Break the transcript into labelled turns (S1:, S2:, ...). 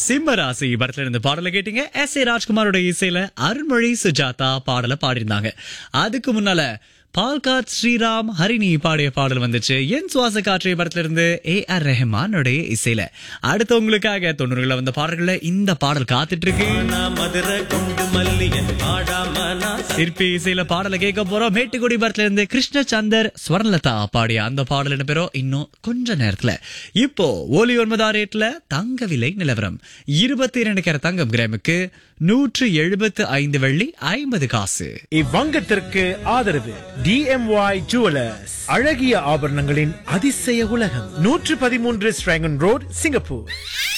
S1: சிம்ம ராசி படத்துல இருந்து பாடலை கேட்டீங்க எஸ் ஏ ராஜ்குமாரோட இசையில அருண்மொழி சுஜாதா பாடலை பாடியிருந்தாங்க அதுக்கு முன்னால பால்காட் ஸ்ரீராம் ஹரிணி பாடிய பாடல் வந்துச்சு என் சுவாச காற்றை படத்துல இருந்து ஏ ஆர் ரெஹமானுடைய இசையில அடுத்து உங்களுக்காக தொண்ணூறுல வந்த பாடல்கள்ல இந்த பாடல் காத்துட்டு இருக்கு
S2: மதுரை கொண்டு மல்லியன் ஆடாம நான்
S1: சிற்பி இசையில பாடலை கேட்க போறோம் மேட்டுக்குடி படத்துல இருந்து கிருஷ்ண சந்தர் ஸ்வர்ணலதா பாடிய அந்த பாடல் என்ன பேரும் இன்னும் கொஞ்ச நேரத்துல இப்போ ஒலி ஒன்பதாம் ரேட்ல தங்க விலை நிலவரம் இருபத்தி இரண்டு கேர தங்கம் கிராமுக்கு நூற்று எழுபத்து ஐந்து வெள்ளி ஐம்பது காசு
S3: இவ்வங்கத்திற்கு ஆதரவு டிஎம்ஒய் ஜுவலர்ஸ் அழகிய ஆபரணங்களின் அதிசய உலகம் நூற்று பதிமூன்று ஸ்ட்ராங்கன் ரோட் சிங்கப்பூர்